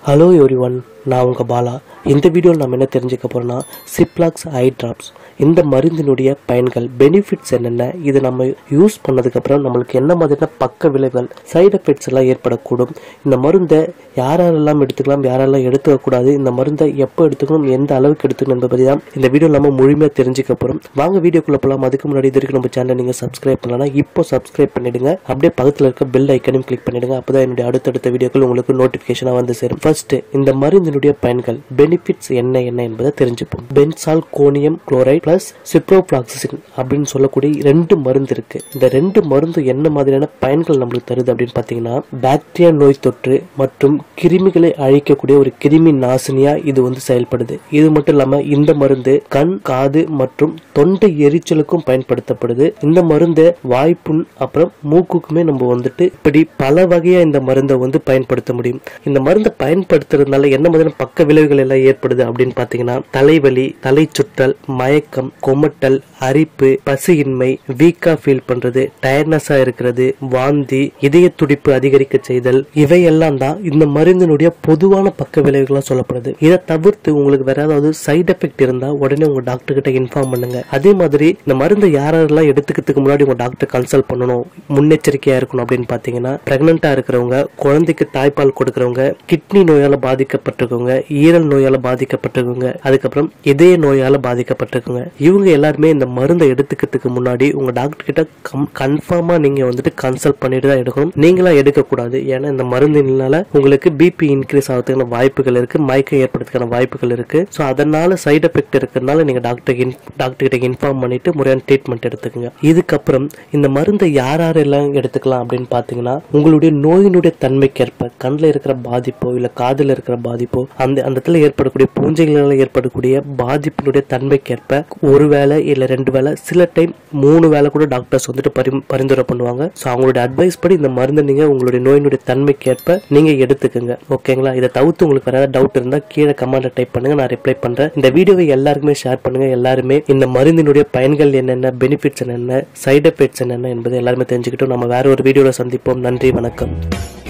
hello every one நான் உங்கள் பாலா இந்த வீடியோவில் நம்ம என்ன தெரிஞ்சுக்க போகிறோம்னா சிப்லாக்ஸ் ஐ ட்ராப்ஸ் இந்த மருந்தினுடைய பயன்கள் பெனிஃபிட்ஸ் என்னென்ன இது நம்ம யூஸ் பண்ணதுக்கப்புறம் நம்மளுக்கு என்ன மாதிரியான பக்க விளைவுகள் சைடு எஃபெக்ட்ஸ் எல்லாம் ஏற்படக்கூடும் இந்த மருந்தை யாரெல்லாம் எடுத்துக்கலாம் யாரெல்லாம் எடுத்துக்கக்கூடாது இந்த மருந்தை எப்போ எடுத்துக்கணும் எந்த அளவுக்கு எடுத்துக்கணும் என்பதை பற்றி தான் இந்த வீடியோ நம்ம முழுமையாக தெரிஞ்சுக்க போகிறோம் வாங்க வீடியோக்குள்ளே போகலாம் அதுக்கு முன்னாடி இது வரைக்கும் நம்ம சேனலை நீங்கள் சப்ஸ்கிரைப் பண்ணலாம் இப்போ சப்ஸ்கிரைப் பண்ணிடுங்க அப்படியே பக்கத்தில் இருக்க பெல் ஐக்கனையும் கிளிக் பண்ணிடுங்க அப்பதான் என்னுடைய அடுத்தடுத்த வீடியோக்கள் உங்களுக்கு நோட்டிஃபிகேஷனாக வந்து சேரும் ஃபர்ஸ்ட் இந்த மருந்தினுடைய பயன்கள் பெனிஃபிட்ஸ் என்ன என்ன என்பதை தெரிஞ்சுப்போம் benzalkonium chloride plus ciprofloxacin அப்படின்னு சொல்லக்கூடிய ரெண்டு மருந்து இருக்கு இந்த ரெண்டு மருந்து என்ன மாதிரியான பயன்கள் நம்மளுக்கு தருது அப்படின்னு பார்த்தீங்கன்னா பாக்டீரியா நோய் தொற்று மற்றும் கிருமிகளை அழிக்கக்கூடிய ஒரு கிருமி நாசினியா இது வந்து செயல்படுது இது மட்டும் இல்லாம இந்த மருந்து கண் காது மற்றும் தொண்டை எரிச்சலுக்கும் பயன்படுத்தப்படுது இந்த மருந்தை வாய்ப்புண் அப்புறம் மூக்குக்குமே நம்ம வந்துட்டு இப்படி பல வகையா இந்த மருந்தை வந்து பயன்படுத்த முடியும் இந்த மருந்தை பயன்படுத்துறதுனால என்ன மாதிரியான பக்க விளைவுகள் எல்லாம் ஏற்படுது அப்படின்னு பாத்தீங்கன்னா தலைவலி தலை சுற்றல் மயக்கம் கொமட்டல் அரிப்பு பசியின்மை வீக்கா ஃபீல் பண்றது டயர்னஸா இருக்கிறது வாந்தி இதய துடிப்பு அதிகரிக்க செய்தல் இவையெல்லாம் தான் இந்த மருந்தினுடைய பொதுவான பக்க விளைவுகளா சொல்லப்படுது இதை தவிர்த்து உங்களுக்கு வேற ஏதாவது சைடு எஃபெக்ட் இருந்தா உடனே உங்க டாக்டர் கிட்ட இன்ஃபார்ம் பண்ணுங்க அதே மாதிரி இந்த மருந்தை யாரெல்லாம் எடுத்துக்கிறதுக்கு முன்னாடி உங்க டாக்டர் கன்சல்ட் பண்ணணும் முன்னெச்சரிக்கையா இருக்கணும் அப்படின்னு பாத்தீங்கன்னா பிரெக்னண்டா இருக்கிறவங்க குழந்தைக்கு தாய்ப்பால் கொடுக்கறவங்க கிட்னி நோயால பாதிக்கப்பட்டிருக்கவங்க ஈரல் நோயால பாதிக்கப்பட்டிருக்கவங்க அதுக்கப்புறம் இதய நோயால பாதிக்கப்பட்டிருக்கவங்க இவங்க எல்லாருமே இந்த மருந்தை எடுத்துக்கிறதுக்கு முன்னாடி உங்க டாக்டர் கிட்ட கன்ஃபார்மா நீங்க வந்துட்டு கன்சல்ட் பண்ணிட்டு தான் எடுக்கணும் நீங்களா எடுக்கக்கூடாது ஏன்னா இந்த மருந்தினால உங்களுக்கு பிபி இன்க்ரீஸ் ஆகிறதுக்கான வாய்ப்புகள் இருக்கு மயக்கம் ஏற்படுறதுக்கான வாய்ப்புகள் இருக்கு ஸோ அதனால சைடு எஃபெக்ட் இருக்கிறதுனால நீங்க டாக்டர் டாக்டர் கிட்ட இன்ஃபார்ம் பண்ணிட்டு முறையான ட்ரீட்மெண்ட் எடுத்துக்கோங்க இதுக்கப்புறம் இந்த மருந்தை யார் யாரெல்லாம் எடுத்துக்கலாம் அப்படின்னு பார்த்தீங்கன்னா உங்களுடைய நோயினுடைய தன்மைக்கேற்ப கண்ணில் இருக்கிற பாதிப்போ இல்லை காதில் இருக்கிற பாதிப்போ அந்த அந்த இடத்துல ஏற்படக்கூடிய பூஞ்சைகளால் ஏற்படக்கூடிய பாதிப்பினுடைய தன்மைக்கேற்ப ஒரு வேளை இல்லை ரெண்டு வேளை சில டைம் மூணு வேளை கூட டாக்டர்ஸ் வந்துட்டு பரி பரிந்துரை பண்ணுவாங்க ஸோ அவங்களுடைய அட்வைஸ் படி இந்த மருந்தை நீங்க உங்களுடைய நோயினுடைய தன்மைக்கேற்ப நீங்க எடுத்துக்கோங்க ஓகேங்களா இதை தவிர்த்து உங்களுக்கு வேற ஏதாவது டவுட் இருந்தால் கீழே கமெண்ட்ல டைப் பண்ணுங்க நான் ரிப்ளை பண்றேன் இந்த வீடியோவை எல்லாருக்குமே ஷேர் பண்ணுங்க எல்லாருமே இந்த மருந்தினுடைய பயன்கள் என்னென்ன பெனிஃபிட்ஸ் என்னென்ன சைடு எஃபெக்ட்ஸ் என்னென்ன என்பதை எல்லாருமே தெரிஞ்சுக்கிட்டோம் நம்ம வேற ஒரு வீடியோவில் சந்திப்போம் நன்றி வணக்கம்